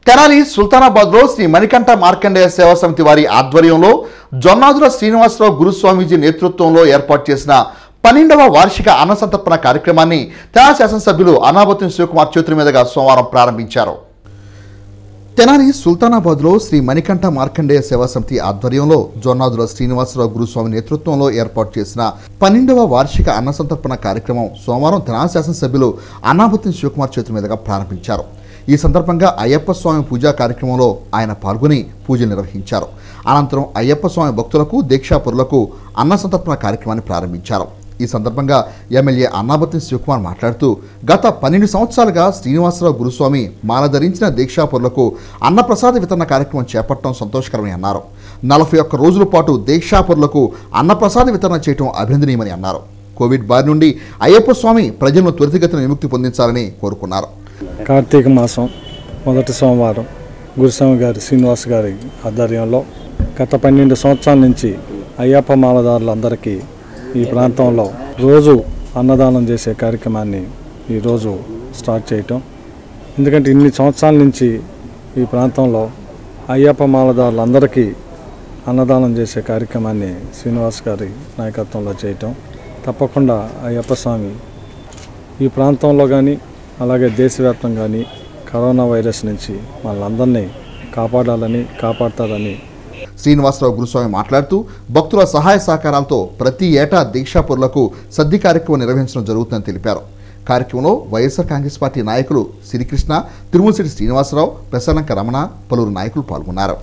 తెనాలి సుల్తానాబాద్ లో శ్రీ మణికంఠ మార్కండేయ సేవా సమితి వారి ఆధ్వర్యంలో జొన్నాదుల శ్రీనివాసరావు గురుస్వామీజీ నేతృత్వంలో ఏర్పాటు చేసిన పన్నెండవ వార్షిక అన్నసంతర్పణ కార్యక్రమాన్ని తెనాలి శాసనసభ్యులు అనాబతుని శివకుమార్ చేతుల మీదుగా సోమవారం ప్రారంభించారు తెనాలి సుల్తానాబాద్లో శ్రీ మణికంఠ మార్కండేయ సేవా సమితి ఆధ్వర్యంలో జొన్నాదుల శ్రీనివాసరావు గురుస్వామి నేతృత్వంలో ఏర్పాటు చేసిన పన్నెండవ వార్షిక అన్నసంతర్పణ కార్యక్రమం సోమవారం తెనాలి శాసనసభ్యులు అన్నాబతిని శివకుమార్ చేతుల మీదుగా ప్రారంభించారు ఈ సందర్భంగా అయ్యప్ప స్వామి పూజా కార్యక్రమంలో ఆయన పాల్గొని పూజలు నిర్వహించారు అనంతరం అయ్యప్ప స్వామి భక్తులకు దీక్షాపురులకు అన్న సంతర్పణ కార్యక్రమాన్ని ప్రారంభించారు ఈ సందర్భంగా ఎమ్మెల్యే అన్నాబతిని శివకుమార్ మాట్లాడుతూ గత పన్నెండు సంవత్సరాలుగా శ్రీనివాసరావు గురుస్వామి మాల ధరించిన దీక్షాపురులకు అన్నప్రసాద వితరణ కార్యక్రమం చేపట్టడం సంతోషకరమని అన్నారు నలభై ఒక్క రోజుల పాటు దీక్షాపురులకు అన్నప్రసాద వితరణ చేయడం అభినందనీయమని అన్నారు కోవిడ్ బారి నుండి అయ్యప్ప స్వామి ప్రజలను త్వరితగతిన విముక్తి పొందించాలని కోరుకున్నారు కార్తీక మాసం మొదటి సోమవారం గురుస్వామి గారి శ్రీనివాస్ గారి ఆధ్వర్యంలో గత పన్నెండు సంవత్సరాల నుంచి అయ్యప్ప మాలదారులందరికీ ఈ ప్రాంతంలో రోజు అన్నదానం చేసే కార్యక్రమాన్ని ఈరోజు స్టార్ట్ చేయటం ఎందుకంటే ఇన్ని సంవత్సరాల నుంచి ఈ ప్రాంతంలో అయ్యప్ప మాలదారులందరికీ అన్నదానం చేసే కార్యక్రమాన్ని శ్రీనివాస్ గారి నాయకత్వంలో చేయటం తప్పకుండా అయ్యప్ప స్వామి ఈ ప్రాంతంలో కానీ అలాగే దేశవ్యాప్తంగా కానీ కరోనా వైరస్ నుంచి వాళ్ళందరినీ కాపాడాలని కాపాడతారని శ్రీనివాసరావు గురుస్వామి మాట్లాడుతూ భక్తుల సహాయ సహకారాలతో ప్రతి ఏటా దీక్షాపురులకు సద్ది కార్యక్రమం నిర్వహించడం జరుగుతుందని తెలిపారు కార్యక్రమంలో వైఎస్ఆర్ కాంగ్రెస్ పార్టీ నాయకులు శ్రీకృష్ణ తిరుమలశెట్టి శ్రీనివాసరావు ప్రసన్నంక రమణ పలువురు నాయకులు పాల్గొన్నారు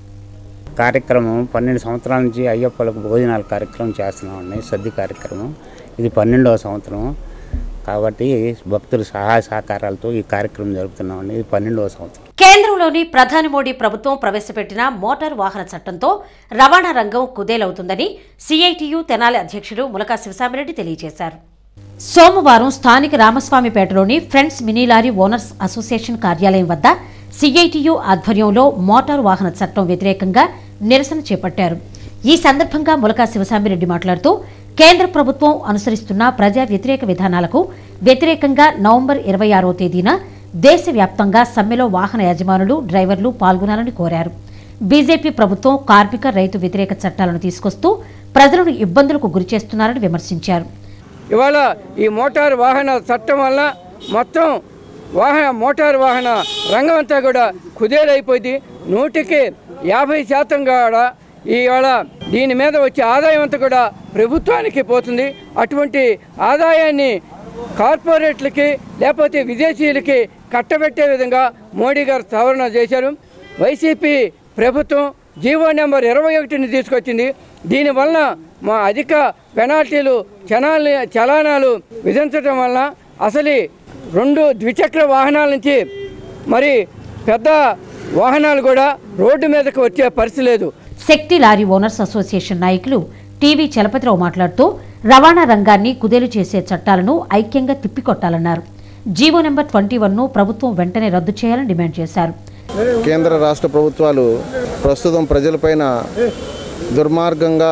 కార్యక్రమం పన్నెండు సంవత్సరాల నుంచి అయ్యప్పలకు భోజనాల కార్యక్రమం చేస్తున్నామండి సద్ది కార్యక్రమం ఇది పన్నెండవ సంవత్సరం కాబట్టి భక్తుల సహాయ సహకారాలతో ఈ కార్యక్రమం జరుపుతున్నామండి ఇది పన్నెండవ సంవత్సరం కేంద్రంలోని ప్రధాని మోడీ ప్రభుత్వం ప్రవేశపెట్టిన మోటార్ వాహన చట్టంతో రవాణా రంగం కుదేలవుతుందని సిఐటియు తెనాలి అధ్యక్షుడు ములకా శివసామిరెడ్డి తెలియజేశారు సోమవారం స్థానిక రామస్వామిపేటలోని friends mini lorry owners association కార్యాలయం వద్ద సిఐటియు ఆధ్వర్యంలో మోటారు వాహన చట్టం వ్యతిరేకంగా నిరసన చేపట్టారు ఈ సందర్భంగా ములకా శివసామిరెడ్డి మాట్లాడుతూ కేంద్ర ప్రభుత్వం అనుసరిస్తున్న ప్రజా వ్యతిరేక విధానాలకు వ్యతిరేకంగా నవంబర్ ఇరవై ఆరో తేదీన దేశవ్యాప్తంగా సమ్మెలో వాహన యజమానులు డ్రైవర్లు పాల్గొనాలని కోరారు బీజేపీ ప్రభుత్వం కార్మిక రైతు వ్యతిరేక చట్టాలను తీసుకొస్తూ ప్రజలను ఇబ్బందులకు గురిచేస్తున్నారని విమర్శించారు ఇవాళ ఈ మోటార్ వాహన చట్టం వల్ల మొత్తం వాహన మోటార్ వాహన రంగం అంతా కూడా కుదేలైపోయింది నూటికి యాభై శాతం కూడా ఇవాళ దీని మీద వచ్చే ఆదాయం అంతా కూడా ప్రభుత్వానికి పోతుంది అటువంటి ఆదాయాన్ని కార్పొరేట్లకి లేకపోతే విదేశీయులకి కట్టబెట్టే విధంగా మోడీ గారు సవరణ చేశారు వైసీపీ ప్రభుత్వం జీవో నెంబర్ ఇరవై ఒకటిని తీసుకొచ్చింది దీనివలన మా అధిక పెనాల్టీలు చనాలు చలానాలు విధించడం వలన అసలు రెండు ద్విచక్ర వాహనాల నుంచి మరి పెద్ద వాహనాలు కూడా రోడ్డు మీదకి వచ్చే పరిస్థితి లేదు శక్తి లారీ ఓనర్స్ అసోసియేషన్ నాయకులు టీవీ చలపతిరావు మాట్లాడుతూ రవాణా రంగాన్ని కుదేలు చేసే చట్టాలను ఐక్యంగా తిప్పికొట్టాలన్నారు జీవో నెంబర్ ట్వంటీ వన్ను ప్రభుత్వం వెంటనే రద్దు చేయాలని డిమాండ్ చేశారు కేంద్ర రాష్ట్ర ప్రభుత్వాలు ప్రస్తుతం ప్రజలపైన దుర్మార్గంగా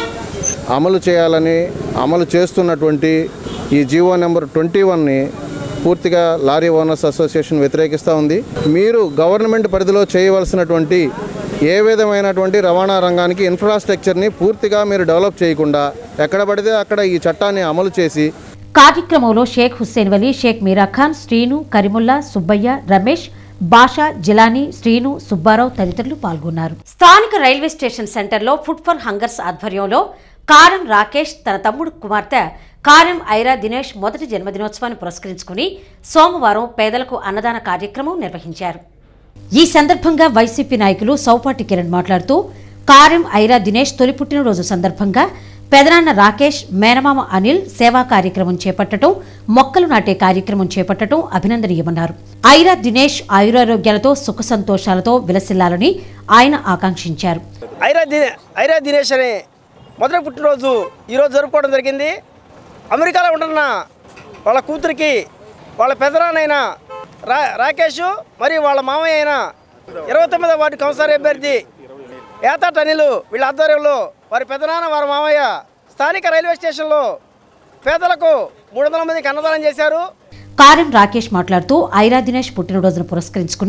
అమలు చేయాలని అమలు చేస్తున్నటువంటి ఈ జీవో నెంబర్ ట్వంటీ వన్ని పూర్తిగా లారీ ఓనర్స్ అసోసియేషన్ వ్యతిరేకిస్తూ ఉంది మీరు గవర్నమెంట్ పరిధిలో చేయవలసినటువంటి ఏ విధమైనటువంటి రవాణా రంగానికి ఇన్ఫ్రాస్ట్రక్చర్ని పూర్తిగా మీరు డెవలప్ చేయకుండా ఎక్కడ పడితే అక్కడ ఈ చట్టాన్ని అమలు చేసి కార్యక్రమంలో షేక్ హుస్సేన్ వలీ షేక్ మీరాఖాన్ శ్రీను కరిముల్లా సుబ్బయ్య రమేష్ బాషా జిలానీ శ్రీను సుబ్బారావు తదితరులు పాల్గొన్నారు స్థానిక రైల్వే స్టేషన్ సెంటర్లో ఫుడ్ ఫర్ హంగర్స్ ఆధ్వర్యంలో కారం రాకేష్ తన తమ్ముడు కుమార్తె కారం ఐరా దినేష్ మొదటి జన్మదినోత్సవాన్ని పురస్కరించుకుని సోమవారం పేదలకు అన్నదాన కార్యక్రమం నిర్వహించారు ఈ సందర్భంగా వైసీపీ నాయకులు సౌపాటి కిరణ్ మాట్లాడుతూ కారం ఐరా దినేష్ తొలి పుట్టినరోజు సందర్భంగా పెదనాన్న రాకేష్ మేనమామ అనిల్ సేవా కార్యక్రమం చేపట్టడం మొక్కలు నాటే కార్యక్రమం చేపట్టడం అభినందనీయమన్నారు ఐరా దినేష్ ఆయురారోగ్యాలతో సుఖ సంతోషాలతో విలసిల్లాలని ఆయన ఆకాంక్షించారు ఐరా ది ఐరా దినేష్ అనే మొదటి పుట్టినరోజు ఈరోజు జరుపుకోవడం జరిగింది అమెరికాలో ఉంటున్న వాళ్ళ కూతురికి వాళ్ళ పెదనాన్నైన రా రాకేష్ మరియు వాళ్ళ మామయ్య అయిన ఇరవై తొమ్మిదో వార్డు కౌన్సిలర్ అభ్యర్థి ఏతాట్ అనిలు వీళ్ళ ఆధ్వర్యంలో వారి పెదనాన్న వారి మామయ్య స్థానిక రైల్వే స్టేషన్లో పేదలకు మూడు వందల మందికి అన్నదానం చేశారు కారం రాకేష్ మాట్లాడుతూ ఐరా దినేష్ పుట్టినరోజును పురస్కరించుకుని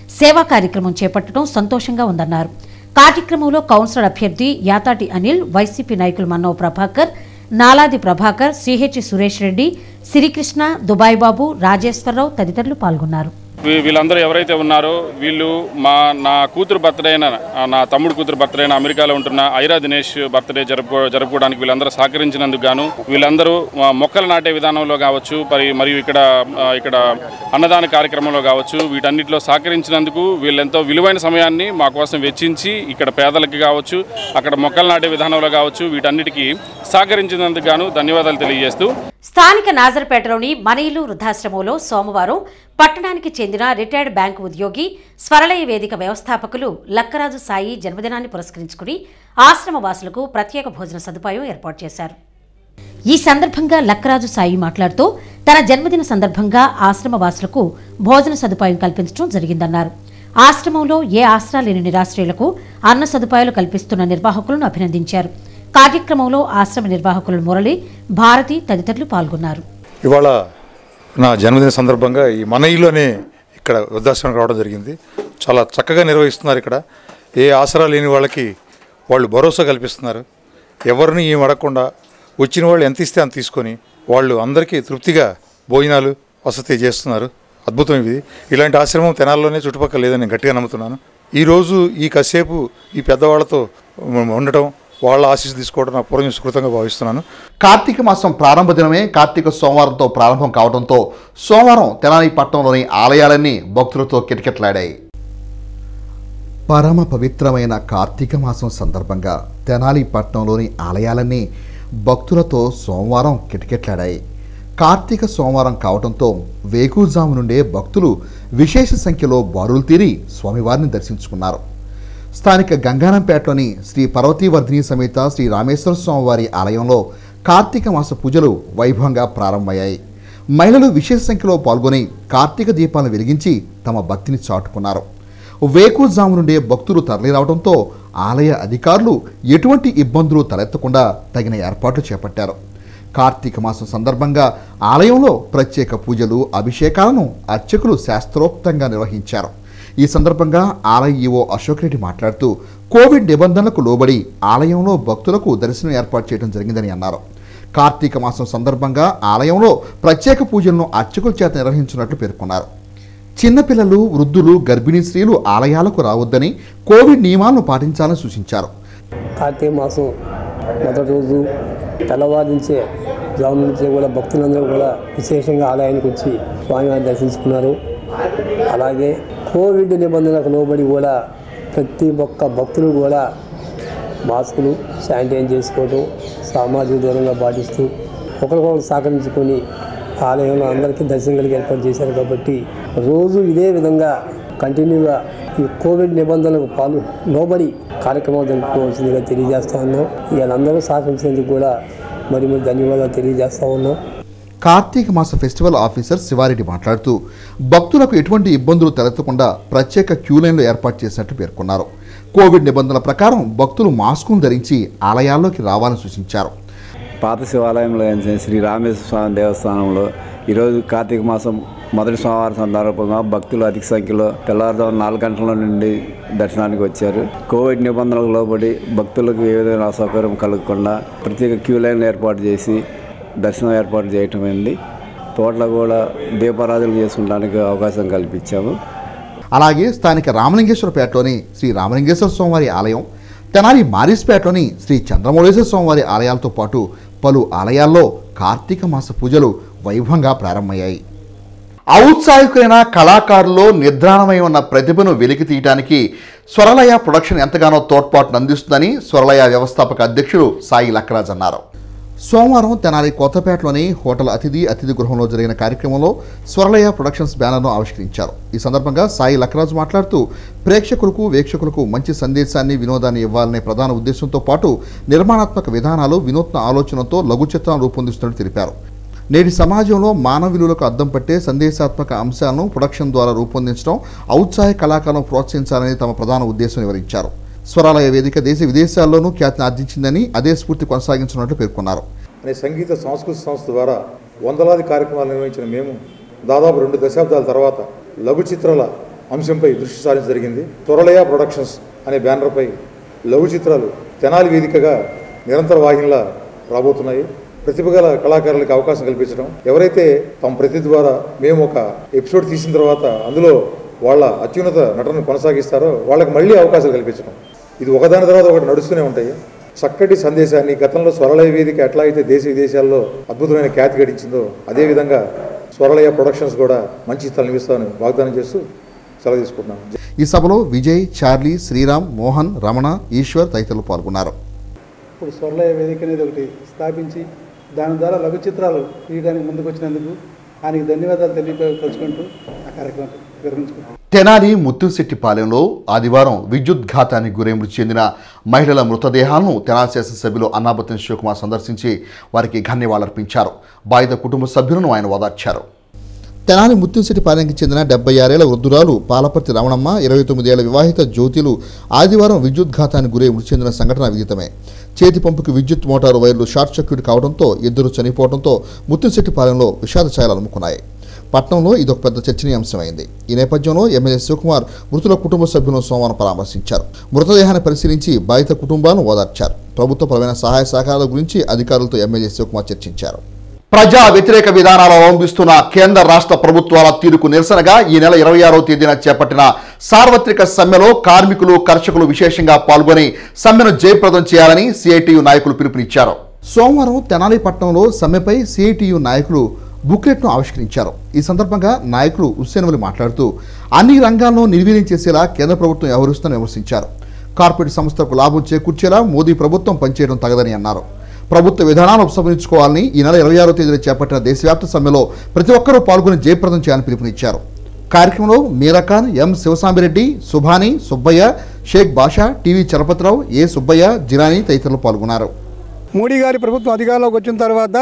సేవా కార్యక్రమం చేపట్టడం సంతోషంగా ఉందన్నారు కార్యక్రమంలో కౌన్సిలర్ అభ్యర్థి యాతాటి అనిల్ వైసీపీ నాయకులు మన్నవ ప్రభాకర్ నాలాది ప్రభాకర్ సిహెచ్ సురేష్ రెడ్డి సిరికృష్ణ దుబాయ్ బాబు రాజేశ్వరరావు తదితరులు పాల్గొన్నారు వీ- వీళ్ళందరూ ఎవరైతే ఉన్నారో వీళ్ళు మా నా కూతురు బర్త్డే అయిన ఆ, నా తమ్ముడు కూతురు బర్త్డే అయిన అమెరికాలో ఉంటున్న ఐరా దినేష్ బర్త్డే జరుపుకో జరుపుకోవడానికి వీళ్ళందరూ సహకరించినందుకు గాను వీళ్ళందరూ ఆ, మొక్కలు నాటే విధానంలో కావచ్చు మరి మరియు ఇక్కడ ఆ, ఇక్కడ అన్నదాన కార్యక్రమంలో కావచ్చు వీటన్నిటిలో సహకరించినందుకు వీళ్ళెంతో విలువైన సమయాన్ని మా కోసం వెచ్చించి ఇక్కడ పేదలకి కావచ్చు అక్కడ మొక్కలు నాటే విధానంలో కావచ్చు వీటన్నిటికీ సహకరించినందుకు గాను ధన్యవాదాలు తెలియజేస్తూ స్థానిక నాజర్పేటలోని మనయిలు వృద్ధాశ్రమంలో సోమవారం పట్టణానికి చెందిన రిటైర్డ్ బ్యాంకు ఉద్యోగి స్వరలయ వేదిక వ్యవస్థాపకులు లక్కరాజు సాయి జన్మదినాన్ని పురస్కరించుకుని ఆశ్రమ వాసులకు ప్రత్యేక భోజన సదుపాయం ఏర్పాటు చేశారు ఈ సందర్భంగా లక్కరాజు సాయి మాట్లాడుతూ తన జన్మదిన సందర్భంగా ఆశ్రమ వాసులకు భోజన సదుపాయం కల్పించడం జరిగిందన్నారు ఆశ్రమంలో ఏ ఆసరా లేని నిరాశ్రయులకు అన్న సదుపాయాలు కల్పిస్తున్న నిర్వాహకులను అభినందించారు కార్యక్రమంలో ఆశ్రమ నిర్వాహకులు మురళి భారతి తదితరులు పాల్గొన్నారు ఇవాళ నా జన్మదిన సందర్భంగా ఈ మన ఇల్లునే ఇక్కడ వృద్ధాశ్రమం రావడం జరిగింది చాలా చక్కగా నిర్వహిస్తున్నారు ఇక్కడ ఏ ఆసరా లేని వాళ్ళకి వాళ్ళు భరోసా కల్పిస్తున్నారు ఎవరిని ఏం అడగకుండా వచ్చిన వాళ్ళు ఎంత ఇస్తే అంత తీసుకొని వాళ్ళు అందరికీ తృప్తిగా భోజనాలు వసతి చేస్తున్నారు అద్భుతం ఇది ఇలాంటి ఆశ్రమం తెనాల్లోనే చుట్టుపక్కల లేదని నేను గట్టిగా నమ్ముతున్నాను ఈరోజు ఈ కాసేపు ఈ పెద్దవాళ్ళతో ఉండటం వాళ్ళ ఆశీస్సు తీసుకోవడం నా పూర్వం సుకృతంగా భావిస్తున్నాను కార్తీక మాసం ప్రారంభ దినమే కార్తీక సోమవారంతో ప్రారంభం కావడంతో సోమవారం తెనాలి పట్టణంలోని ఆలయాలన్నీ భక్తులతో కిటకిటలాడాయి పరమ పవిత్రమైన కార్తీక మాసం సందర్భంగా తెనాలి పట్టణంలోని ఆలయాలన్నీ భక్తులతో సోమవారం కిటకిటలాడాయి కార్తీక సోమవారం కావడంతో వేకుజాము నుండే భక్తులు విశేష సంఖ్యలో బారులు తీరి స్వామివారిని దర్శించుకున్నారు స్థానిక గంగారంపేటలోని శ్రీ పర్వతీవర్ధిని సమేత శ్రీ రామేశ్వర స్వామివారి ఆలయంలో కార్తీక మాస పూజలు వైభవంగా ప్రారంభమయ్యాయి మహిళలు విశేష సంఖ్యలో పాల్గొని కార్తీక దీపాలను వెలిగించి తమ భక్తిని చాటుకున్నారు వేకుజాము నుండే భక్తులు తరలిరావడంతో ఆలయ అధికారులు ఎటువంటి ఇబ్బందులు తలెత్తకుండా తగిన ఏర్పాట్లు చేపట్టారు కార్తీక మాసం సందర్భంగా ఆలయంలో ప్రత్యేక పూజలు అభిషేకాలను అర్చకులు శాస్త్రోక్తంగా నిర్వహించారు ఈ సందర్భంగా ఆలయ ఈవో అశోక్ రెడ్డి మాట్లాడుతూ కోవిడ్ నిబంధనలకు లోబడి ఆలయంలో భక్తులకు దర్శనం ఏర్పాటు చేయడం జరిగిందని అన్నారు కార్తీక మాసం సందర్భంగా ఆలయంలో ప్రత్యేక పూజలను అర్చకుల చేత నిర్వహించినట్లు పేర్కొన్నారు చిన్నపిల్లలు వృద్ధులు గర్భిణీ స్త్రీలు ఆలయాలకు రావద్దని కోవిడ్ నియమాలను పాటించాలని సూచించారు కార్తీక మాసం మొదటి రోజు తెల్లవారు నుంచే జాము నుంచే కూడా భక్తులందరూ కూడా విశేషంగా ఆలయానికి వచ్చి స్వామివారిని దర్శించుకున్నారు అలాగే కోవిడ్ నిబంధనలకు లోబడి కూడా ప్రతి ఒక్క భక్తులు కూడా మాస్కులు శానిటైజ్ చేసుకోవడం సామాజిక దూరంగా పాటిస్తూ ఒకరికొకరు సహకరించుకొని ఆలయంలో అందరికీ దర్శనం కలిగి ఏర్పాటు చేశారు కాబట్టి రోజు ఇదే విధంగా కంటిన్యూగా ఈ కోవిడ్ నిబంధనలకు పాలు లోబడి కార్యక్రమం జరుపుకోవాల్సిందిగా తెలియజేస్తా ఉన్నాం వీళ్ళందరూ సహకరించినందుకు కూడా మరి మరి ధన్యవాదాలు తెలియజేస్తా ఉన్నాం కార్తీక మాస ఫెస్టివల్ ఆఫీసర్ శివారెడ్డి మాట్లాడుతూ భక్తులకు ఎటువంటి ఇబ్బందులు తలెత్తకుండా ప్రత్యేక క్యూ లైన్లు ఏర్పాటు చేసినట్టు పేర్కొన్నారు కోవిడ్ నిబంధనల ప్రకారం భక్తులు మాస్కును ధరించి ఆలయాల్లోకి రావాలని సూచించారు పాత శివాలయంలో అయిన శ్రీ రామేశ్వర స్వామి దేవస్థానంలో ఈరోజు కార్తీక మాసం మొదటి సోమవారం సందర్భంగా భక్తులు అధిక సంఖ్యలో తెల్లవారుజాము నాలుగు గంటల నుండి దర్శనానికి వచ్చారు కోవిడ్ నిబంధనలకు లోబడి భక్తులకు ఏ విధమైన అసౌకర్యం కలగకుండా ప్రత్యేక క్యూ లైన్ ఏర్పాటు చేసి దర్శనం ఏర్పాటు చేయటం అయింది తోటలో కూడా దీపారాధన చేసుకోవడానికి అవకాశం కల్పించాము అలాగే స్థానిక రామలింగేశ్వరపేటలోని శ్రీ రామలింగేశ్వర స్వామివారి ఆలయం తెనాలి మారిస్పేటలోని శ్రీ చంద్రమౌళేశ్వర స్వామివారి ఆలయాలతో పాటు పలు ఆలయాల్లో కార్తీక మాస పూజలు వైభవంగా ప్రారంభమయ్యాయి ఔత్సాహికులైన కళాకారుల్లో నిద్రాణమై ఉన్న ప్రతిభను వెలికి తీయడానికి స్వరలయ ప్రొడక్షన్ ఎంతగానో తోడ్పాటును అందిస్తుందని స్వరలయ వ్యవస్థాపక అధ్యక్షుడు సాయి లక్కరాజ్ అన్నారు సోమవారం తెనాలి కొత్తపేటలోని హోటల్ అతిథి అతిథి గృహంలో జరిగిన కార్యక్రమంలో స్వరలయ ప్రొడక్షన్స్ బ్యానర్ను ఆవిష్కరించారు ఈ సందర్భంగా సాయి లక్కరాజు మాట్లాడుతూ ప్రేక్షకులకు వీక్షకులకు మంచి సందేశాన్ని వినోదాన్ని ఇవ్వాలనే ప్రధాన ఉద్దేశంతో పాటు నిర్మాణాత్మక విధానాలు వినూత్న ఆలోచనతో లఘు చిత్రాలను రూపొందిస్తున్నట్టు తెలిపారు నేటి సమాజంలో మానవ విలువలకు అద్దం పట్టే సందేశాత్మక అంశాలను ప్రొడక్షన్ ద్వారా రూపొందించడం ఔత్సాహిక కళాకారులను ప్రోత్సహించాలని తమ ప్రధాన ఉద్దేశం వివరించారు స్వరాలయ వేదిక దేశ విదేశాల్లోనూ ఖ్యాతిని ఆర్జించిందని అదే స్ఫూర్తి కొనసాగించినట్లు పేర్కొన్నారు అనే సంగీత సాంస్కృతిక సంస్థ ద్వారా వందలాది కార్యక్రమాలు నిర్వహించిన మేము దాదాపు రెండు దశాబ్దాల తర్వాత లఘు చిత్రాల అంశంపై దృష్టి సారించడం జరిగింది త్వరలయ ప్రొడక్షన్స్ అనే బ్యానర్పై లఘు చిత్రాలు తెనాలి వేదికగా నిరంతర వాహినిలా రాబోతున్నాయి ప్రతిభ గల కళాకారులకు అవకాశం కల్పించడం ఎవరైతే తమ ప్రతిభ ద్వారా మేము ఒక ఎపిసోడ్ తీసిన తర్వాత అందులో వాళ్ళ అత్యున్నత నటనను కొనసాగిస్తారో వాళ్ళకి మళ్ళీ అవకాశాలు కల్పించడం ఇది ఒకదాని తర్వాత ఒకటి నడుస్తూనే ఉంటాయి చక్కటి సందేశాన్ని గతంలో స్వరలయ వేదిక ఎట్లా అయితే దేశ విదేశాల్లో అద్భుతమైన ఖ్యాతి గడించిందో అదేవిధంగా స్వరలయ ప్రొడక్షన్స్ కూడా మంచి స్థలం ఇస్తామని వాగ్దానం చేస్తూ సెలవు తీసుకుంటున్నాను ఈ సభలో విజయ్ చార్లీ శ్రీరామ్ మోహన్ రమణ ఈశ్వర్ తదితరులు పాల్గొన్నారు ఇప్పుడు స్వర్లయ వేదిక అనేది ఒకటి స్థాపించి దాని ద్వారా లఘు చిత్రాలు తీయడానికి ముందుకు వచ్చినందుకు ఆయనకి ధన్యవాదాలు తెలియపరుచుకుంటూ ఆ కార్యక్రమం విరమించుకుంటాం తెనాలి ముత్తుశెట్టిపాలెంలో ఆదివారం విద్యుద్ఘాతానికి గురై మృతి చెందిన మహిళల మృతదేహాలను తెనాలి శాసనసభ్యులు అన్నాబతిని శివకుమార్ సందర్శించి వారికి ఘన్యవాళర్పించారు బాధిత కుటుంబ సభ్యులను ఆయన ఓదార్చారు తెనాలి ముత్తుశెట్టిపాలెంకి చెందిన డెబ్బై ఆరేళ్ల వృద్ధురాలు పాలపర్తి రమణమ్మ ఇరవై తొమ్మిదేళ్ల వివాహిత జ్యోతిలు ఆదివారం విద్యుద్ఘాతానికి గురై మృతి చెందిన సంఘటన విదితమే చేతి పంపుకి విద్యుత్ మోటారు వైర్లు షార్ట్ సర్క్యూట్ కావడంతో ఇద్దరు చనిపోవడంతో ముత్తుశెట్టిపాలెంలో విషాద ఛాయలు అలుముకున్నాయి పట్నంలో ఇదొక పెద్ద చర్చనీయాంశమైంది ఈ నేపథ్యంలో ఎమ్మెల్యే శివకుమార్ మృతుల కుటుంబ సభ్యులను సోమవారం పరామర్శించారు మృతదేహాన్ని పరిశీలించి బాధిత కుటుంబాలను ఓదార్చారు ప్రభుత్వపరమైన సహాయ సహకారాల గురించి అధికారులతో ఎమ్మెల్యే శివకుమార్ చర్చించారు ప్రజా వ్యతిరేక విధానాలు అవలంబిస్తున్న కేంద్ర రాష్ట్ర ప్రభుత్వాల తీరుకు నిరసనగా ఈ నెల ఇరవై ఆరో తేదీన చేపట్టిన సార్వత్రిక సమ్మెలో కార్మికులు కర్షకులు విశేషంగా పాల్గొని సమ్మెను జయప్రదం చేయాలని సిఐటియు నాయకులు పిలుపునిచ్చారు సోమవారం తెనాలి పట్టణంలో సమ్మెపై సిఐటియు నాయకులు బుక్లెట్ను ఆవిష్కరించారు ఈ సందర్భంగా నాయకులు హుస్సేనవలి మాట్లాడుతూ అన్ని రంగాల్లో నిర్వీర్యం చేసేలా కేంద్ర ప్రభుత్వం వ్యవహరిస్తుందని విమర్శించారు కార్పొరేట్ సంస్థలకు లాభం చేకూర్చేలా మోదీ ప్రభుత్వం పనిచేయడం తగదని అన్నారు ప్రభుత్వ విధానాలను ఉపసంహరించుకోవాలని ఈ నెల ఇరవై ఆరో తేదీన చేపట్టిన దేశవ్యాప్త సమ్మెలో ప్రతి ఒక్కరూ పాల్గొని జయప్రదం చేయాలని పిలుపునిచ్చారు కార్యక్రమంలో Meera Khan M Sivasami Reddy Subhani Subbaiah Sheikh Basha T V Chalapathi Rao A Subbaiah Jirani తదితరులు పాల్గొన్నారు మోడీ గారి ప్రభుత్వం అధికారంలోకి వచ్చిన తర్వాత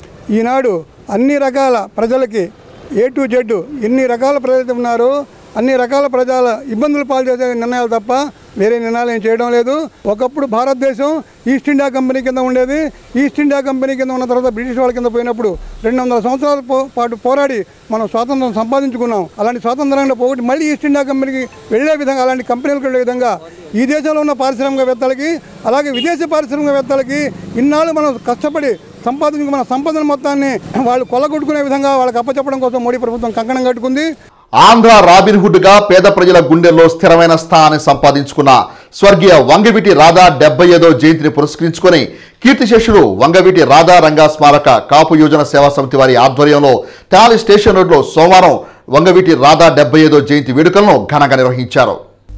ఈనాడు అన్ని రకాల ప్రజలకి ఏ టు జెడ్ ఎన్ని రకాల ప్రజలు ఉన్నారో అన్ని రకాల ప్రజల ఇబ్బందులు పాలు చేసే నిర్ణయాలు తప్ప వేరే నిర్ణయాలు ఏం చేయడం లేదు ఒకప్పుడు భారతదేశం ఈస్ట్ ఇండియా కంపెనీ కింద ఉండేది ఈస్ట్ ఇండియా కంపెనీ కింద ఉన్న తర్వాత బ్రిటిష్ వాళ్ళ కింద పోయినప్పుడు రెండు వందల సంవత్సరాల పో- పాటు పోరాడి మనం స్వాతంత్రం సంపాదించుకున్నాం అలాంటి స్వాతంత్రాన్ని పోగొట్టి మళ్ళీ ఈస్ట్ ఇండియా కంపెనీకి వెళ్ళే విధంగా అలాంటి కంపెనీలకు వెళ్ళే విధంగా ఈ దేశంలో ఉన్న పారిశ్రామికవేత్తలకి అలాగే విదేశీ పారిశ్రామికవేత్తలకి ఇన్నాళ్ళు మనం కష్టపడి సంపాదించుకున్న మన సంపదన మొత్తాన్ని వాళ్ళు కొల్లగొట్టుకునే విధంగా వాళ్ళకి అప్పచెప్పడం కోసం మోడీ ప్రభుత్వం కంకణం కట్టుకుంది ఆంధ్ర రాబిన్ హుడ్ గా పేద ప్రజల గుండెల్లో స్థిరమైన స్థానాన్ని సంపాదించుకున్న స్వర్గీయ వంగవీటి రాధా డెబ్బై ఐదో జయంతిని పురస్కరించుకొని కీర్తిశేషుడు వంగవీటి రాధా రంగా స్మారక కాపు యోజన సేవా సమితి వారి ఆధ్వర్యంలో తెనాలి స్టేషన్ రోడ్లో సోమవారం వంగవీటి రాధా డెబ్బై ఐదో జయంతి వేడుకలను ఘనంగా నిర్వహించారు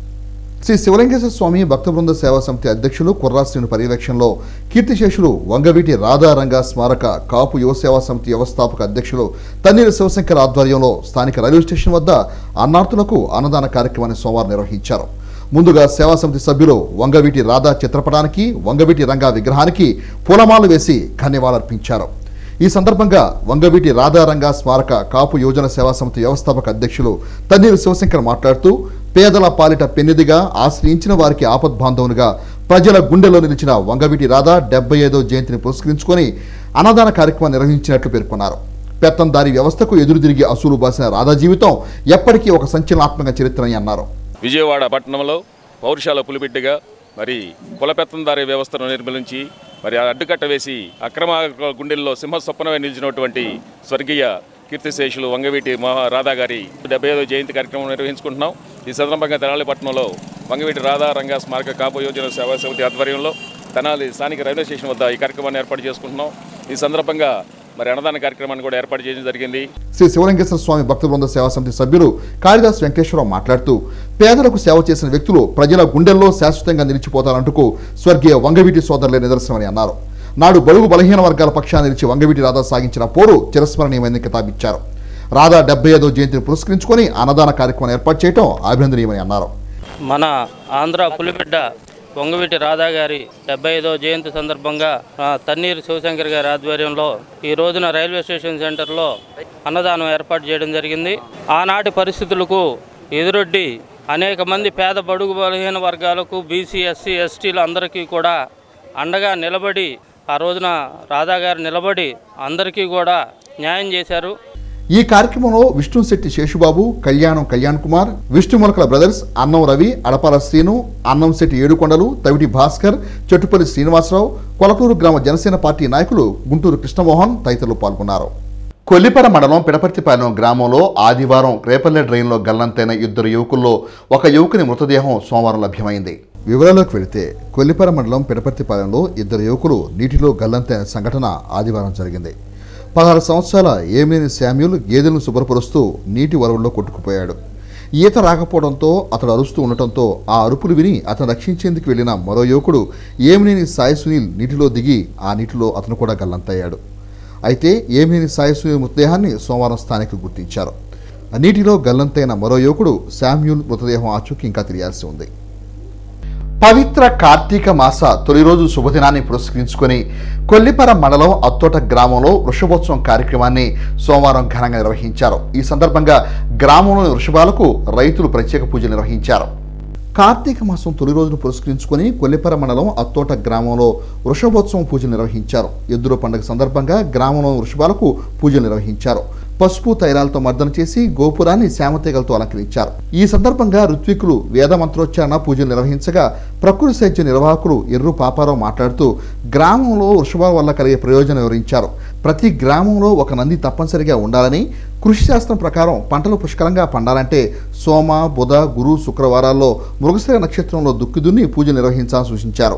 శ్రీ శివలింగేశ్వర స్వామి భక్త బృంద సేవా సమితి అధ్యక్షులు కుర్రాశ్రీని పర్యవేక్షణలో కీర్తిశేషులు వంగవీటి రాధారంగ స్మారక కాపు యువ సేవా సమితి వ్యవస్థాపక అధ్యక్షులు తన్నీరు శివశంకర్ ఆధ్వర్యంలో స్థానిక రైల్వే స్టేషన్ వద్ద అన్నార్థులకు అన్నదాన కార్యక్రమాన్ని సోమవారం నిర్వహించారు ముందుగా సేవా సమితి సభ్యులు వంగవీటి రాధా చిత్రపటానికి వంగవీటి రంగా విగ్రహానికి పూలమాలు వేసి ధన్యవాదార్పించారు ఈ సందర్భంగా వంగవీటి రాధారంగ స్మారక కాపు యోజన సేవా సమితి వ్యవస్థాపక అధ్యక్షులు తన్నీరు శివశంకర్ మాట్లాడుతూ పేదల పాలిట పెన్నిదిగా ఆశ్రయించిన వారికి ఆపద్బాంధవునిగా ప్రజల గుండెలో నిలిచిన వంగవీటి రాధా డెబ్బై ఐదో జయంతిని పురస్కరించుకొని అన్నదాన కార్యక్రమం నిర్వహించినట్లు పేర్కొన్నారు పెత్తందారి వ్యవస్థకు ఎదురుదిరిగి అసూలు బాసిన రాధా జీవితం ఎప్పటికీ ఒక సంచలనాత్మక చరిత్రని అన్నారు విజయవాడ పట్టణంలో పౌరుషాల పులిబిడ్డగా మరి కులపెత్తందారి వ్యవస్థను నిర్మూలించి మరి అడ్డుకట్ట వేసి అక్రమ గుండెల్లో సింహస్వప్నమే నిలిచినటువంటి స్వర్గీయ కీర్తిశేషులు వంగవీటి మహా రాధా గారి డెబ్బై ఐదో జయంతి కార్యక్రమం నిర్వహించుకుంటున్నాం ఈ సందర్భంగా తెనాలి పట్టణంలో వంగవీటి రాధా రంగ స్మారక కాపు యోజన సేవా సమితి ఆధ్వర్యంలో తెనాలి స్థానిక రైల్వే స్టేషన్ వద్ద ఈ కార్యక్రమాన్ని ఏర్పాటు చేసుకుంటున్నాం ఈ సందర్భంగా మరి అన్నదాన కార్యక్రమాన్ని కూడా ఏర్పాటు చేయడం జరిగింది శ్రీ శివలింగేశ్వర స్వామి భక్త బృంద సేవా సమితి సభ్యులు కాళిదాస్ వెంకటేశ్వరరావు మాట్లాడుతూ పేదలకు సేవ చేసిన వ్యక్తులు ప్రజల గుండెల్లో శాశ్వతంగా నిలిచిపోతారంటూ స్వర్గీయ వంగవీటి సోదరులే నిదర్శనమని అన్నారు నాడు బడుగు బలహీన వర్గాల పక్షాన్ని నిలిచి వంగవీటి రాధా సాగించిన పోరు చిరస్మరణీయమైన కితాబిచ్చారు రాధా డెబ్బై ఐదో జయంతిని పురస్కరించుకొని అన్నదాన కార్యక్రమం ఏర్పాటు చేయడం అభినందనీయమని అన్నారు మన ఆంధ్ర పులిబిడ్డ పొంగవీటి రాధా గారి డెబ్బై ఐదో జయంతి సందర్భంగా ఆ, తన్నీరు శివశంకర్ గారి ఆధ్వర్యంలో ఈ రోజున రైల్వే స్టేషన్ సెంటర్లో అన్నదానం ఏర్పాటు చేయడం జరిగింది ఆనాటి పరిస్థితులకు ఎదురొడ్డి అనేక మంది పేద బడుగు బలహీన వర్గాలకు బీసీ ఎస్సీ ఎస్టీలు అందరికీ కూడా అండగా నిలబడి ఆ రోజున రాధా గారు నిలబడి అందరికీ కూడా న్యాయం చేశారు ఈ కార్యక్రమంలో విష్ణుశెట్టి శేషుబాబు కళ్యాణం కళ్యాణ్ కుమార్ విష్ణుమొలకల బ్రదర్స్ అన్నం రవి అడపాల శ్రీను అన్నం శెట్టి ఏడుకొండలు తవిటి భాస్కర్ చెట్టుపల్లి శ్రీనివాసరావు కొలకూరు గ్రామ జనసేన పార్టీ నాయకులు గుంటూరు కృష్ణమోహన్ తదితరులు పాల్గొన్నారు కొల్లిపర మండలం పిడపర్తిపాలెం గ్రామంలో ఆదివారం రేపల్లె డ్రైన్లో గల్లంతైన ఇద్దరు యువకుల్లో ఒక యువకుని మృతదేహం సోమవారం లభ్యమైంది వివరాల్లోకి వెళితే కొల్లిపర మండలం పిడపర్తిపాలెంలో ఇద్దరు యువకులు నీటిలో గల్లంతైన సంఘటన ఆదివారం జరిగింది పదహారు సంవత్సరాల ఏమినేని శామ్యుల్ గేదెలను శుభ్రపరుస్తూ నీటి వరవల్లో కొట్టుకుపోయాడు ఈత రాకపోవడంతో అతడు అరుస్తూ ఉండటంతో ఆ అరుపులు విని అతను రక్షించేందుకు వెళ్లిన మరో యువకుడు ఏమినేని సాయి సునీల్ నీటిలో దిగి ఆ నీటిలో అతను కూడా గల్లంతయ్యాడు అయితే ఏమినేని సాయి సునీల్ మృతదేహాన్ని సోమవారం స్థానికులు గుర్తించారు ఆ నీటిలో గల్లంతైన మరో యువకుడు శామ్యూల్ మృతదేహం ఆచూకీ ఇంకా తెలియాల్సి ఉంది పవిత్ర కార్తీక మాస తొలి రోజు శుభదినాన్ని పురస్కరించుకొని కొల్లిపర మండలం అత్తోట గ్రామంలో వృషభోత్సవం కార్యక్రమాన్ని సోమవారం ఘనంగా నిర్వహించారు ఈ సందర్భంగా గ్రామంలోని వృషభాలకు రైతులు ప్రత్యేక పూజలు నిర్వహించారు కార్తీక మాసం తొలి రోజును పురస్కరించుకొని కొల్లిపర మండలం అత్తోట గ్రామంలో వృషభోత్సవం పూజలు నిర్వహించారు ఎద్దుల పండుగ సందర్భంగా గ్రామంలోని వృషభాలకు పూజలు నిర్వహించారు పసుపు తైరాలతో మర్దన చేసి గోపురాన్ని శామతీగలతో అలంకరించారు ఈ సందర్భంగా ఋత్వికులు వేద మంత్రోచ్చారణ పూజలు నిర్వహించగా ప్రకృతి సేద్య నిర్వాహకులు ఎర్రు పాపారావు మాట్లాడుతూ గ్రామంలో వృషభాల వల్ల కలిగే ప్రయోజనం వివరించారు ప్రతి గ్రామంలో ఒక నంది తప్పనిసరిగా ఉండాలని కృషి శాస్త్రం ప్రకారం పంటలు పుష్కలంగా పండాలంటే సోమ బుధ గురు శుక్రవారాల్లో మృగశిర నక్షత్రంలో దుక్కి దున్ని పూజలు నిర్వహించాలని సూచించారు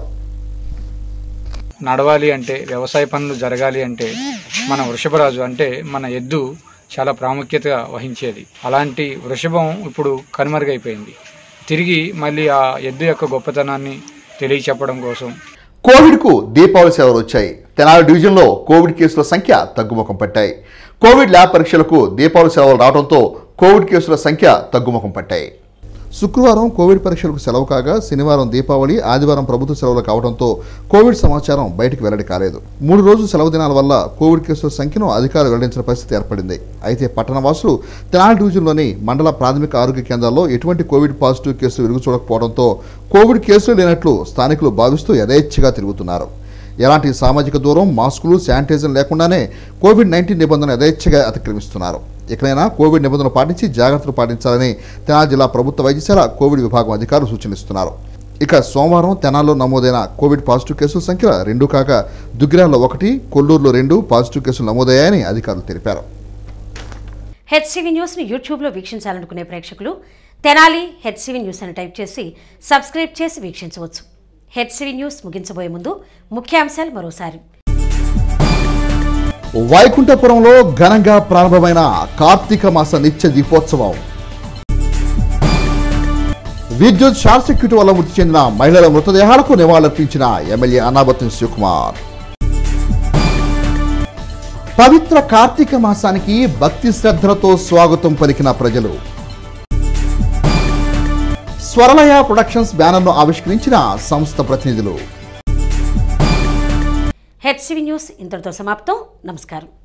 నడవాలి అంటే వ్యవసాయ పనులు జరగాలి అంటే మన వృషభరాజు అంటే మన ఎద్దు చాలా ప్రాముఖ్యత వహించేది అలాంటి వృషభం ఇప్పుడు కనుమరుగైపోయింది తిరిగి మళ్ళీ ఆ ఎద్దు యొక్క గొప్పతనాన్ని తెలియచెప్పడం కోసం కోవిడ్కు దీపావళి సేవలు వచ్చాయి తెనాలి డివిజన్లో కోవిడ్ కేసుల సంఖ్య తగ్గుముఖం పట్టాయి కోవిడ్ ల్యాబ్ పరీక్షలకు దీపావళి సేవలు రావడంతో కోవిడ్ కేసుల సంఖ్య తగ్గుముఖం పట్టాయి శుక్రవారం కోవిడ్ పరీక్షలకు సెలవు కాగా శనివారం దీపావళి ఆదివారం ప్రభుత్వ సెలవులు కావడంతో కోవిడ్ సమాచారం బయటకు వెల్లడి కాలేదు మూడు రోజుల సెలవు దినాల వల్ల కోవిడ్ కేసుల సంఖ్యను అధికారులు వెల్లడించిన పరిస్థితి ఏర్పడింది అయితే పట్టణవాసులు తెనాలి డివిజన్లోని మండల ప్రాథమిక ఆరోగ్య కేంద్రాల్లో ఎటువంటి కోవిడ్ పాజిటివ్ కేసులు వెలుగు చూడకపోవడంతో కోవిడ్ కేసులు లేనట్లు స్థానికులు భావిస్తూ యథేచ్ఛగా తిరుగుతున్నారు ఎలాంటి సామాజిక దూరం మాస్కులు శానిటైజర్ లేకుండానే కోవిడ్ నైన్టీన్ నిబంధనలు యథేచ్ఛగా అతిక్రమిస్తున్నారు ఇకనైనా కోవిడ్ నిబంధనలు పాటించి జాగ్రత్తలు పాటించాలని తెనాలి జిల్లా ప్రభుత్వ వైద్యశాల కోవిడ్ విభాగం అధికారులు సూచనిస్తున్నారు ఇక సోమవారం తెనాల్లో నమోదైన కోవిడ్ పాజిటివ్ కేసుల సంఖ్య రెండు కాగా దుగ్గిరాల్లో ఒకటి కొల్లూరులో రెండు పాజిటివ్ కేసులు నమోదయ్యాయని అధికారులు తెలిపారు హెచ్సివి న్యూస్ను యూట్యూబ్లో వీక్షించాలనుకునే ప్రేక్షకులు తెనాలి హెచ్సివి న్యూస్ అని టైప్ చేసి సబ్స్క్రైబ్ చేసి వీక్షించవచ్చు హెచ్సివి న్యూస్ ముగించబోయే ముందు ముఖ్యాంశాలు మరోసారి వైకుంఠపురంలో ఘనంగా ప్రారంభమైన కార్తీక మాస నిత్య దీపోత్సవం విద్యుత్ షార్ట్ సర్క్యూట్ వల్ల మృతి చెందిన మహిళల మృతదేహాలకు నివాళులర్పించిన ఎమ్మెల్యే అన్నాబత్తుని శివకుమార్ పవిత్ర కార్తీక మాసానికి భక్తి శ్రద్ధలతో స్వాగతం పలికిన ప్రజలు స్వరలయ ప్రొడక్షన్స్ బ్యానర్ను ఆవిష్కరించిన సంస్థ ప్రతినిధులు హెచ్సివి న్యూస్ ఇంతటితో సమాప్తం నమస్కారం